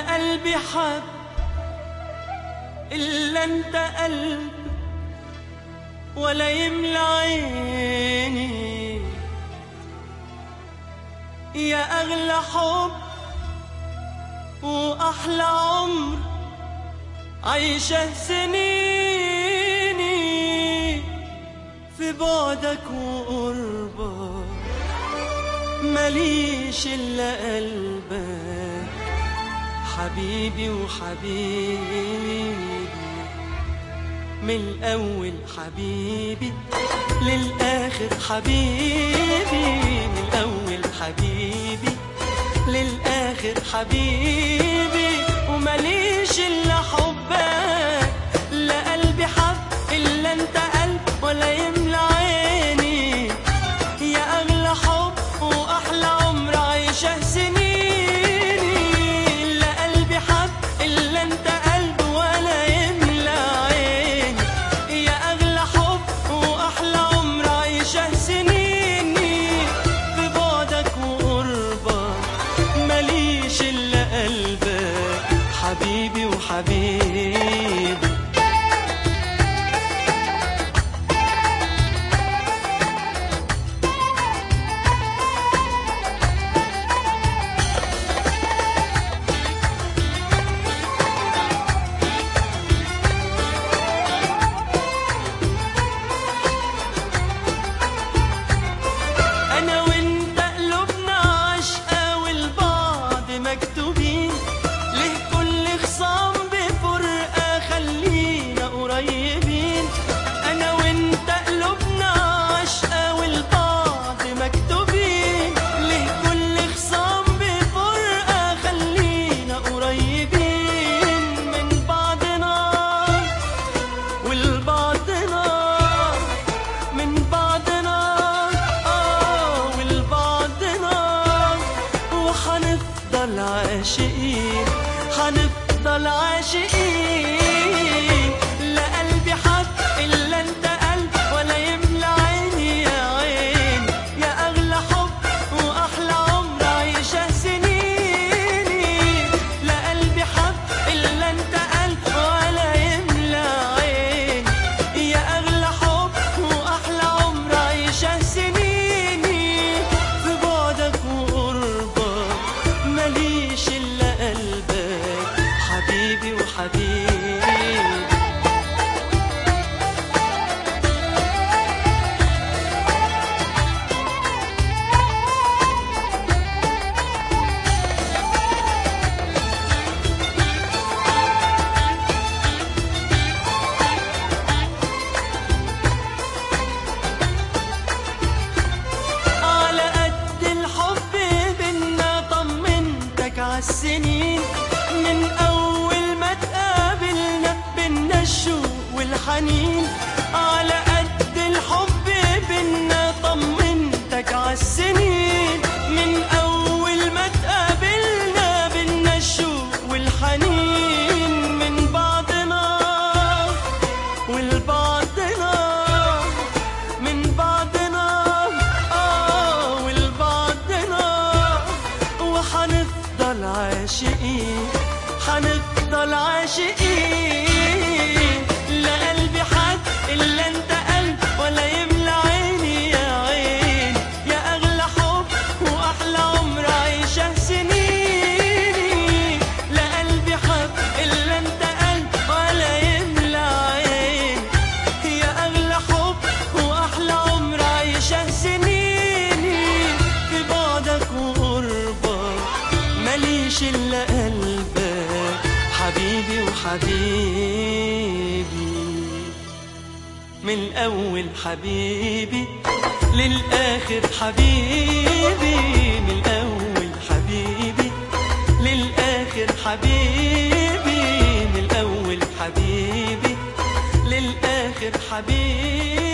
لا قلبي حب إلا أنت قلب ولا يملى عيني يا أغلى حب وأحلى عمر عايشة سنيني في بعدك وقربك ماليش إلا قلبك حبيبي وحبيبي من الأول حبيبي للآخر حبيبي من الأول حبيبي للآخر حبيبي وماليش إلا حبك لا قلبي حب إلا أنت قلب ولا يملى عيني يا أغلى حب وأحلى عمر عايشة سنيني لا قلبي حب إلا أنت قلب ولا يملى عيني يا أغلى حب وأحلى عمر عايشة سنيني في بعدك وقربك ماليش إلا قلبك حبيبي وحبيبي أنا وأنت قلوبنا عشقة والبعض مكتوبين ليه كل خصام بفرقة خلينا قريبين أنا وأنت قلوبنا عشقة والبعض مكتوبين ليه كل خصام بفرقة خلينا قريبين من بعضنا والبعضنا من بعضنا آه والبعضنا وحنفضل عاشقين حنفضل عاشقين لا قلبي حد إلا أنت قلب ولا يملى عيني يا عين يا أغلى حب وأحلى عمر عايشة سنيني لا قلبي حب إلا أنت قلب ولا يملى عين يا أغلى حب وأحلى عمر عايشة سنيني في بعدك وقربك ماليش إلا قلبك حبيبي وحبيبي على قد الحب بينا طمنتك عالسنين من أول ما تقابلنا بينا الشوق والحنين على قد الحب بينا طمنتك عالسنين من أول ما تقابلنا بينا الشوق والحنين من بعضنا والبعضنا من بعضنا آه والبعضنا وحنفضل عاشقين حنفضل عاشقين لا قلبي حد إلا أنت قلب ولا يملى عيني يا عين يا أغلى حب وأحلى عمر عايشة سنيني لا قلبي حب إلا أنت قلب ولا يملى عين يا أغلى حب وأحلى عمر عايشة سنيني في بعدك وقربك ماليش إلا قلبك حبيبي وحبيبي من الأول حبيبي للآخر حبيبي من الأول حبيبي للآخر حبيبي من الأول حبيبي للآخر حبيبي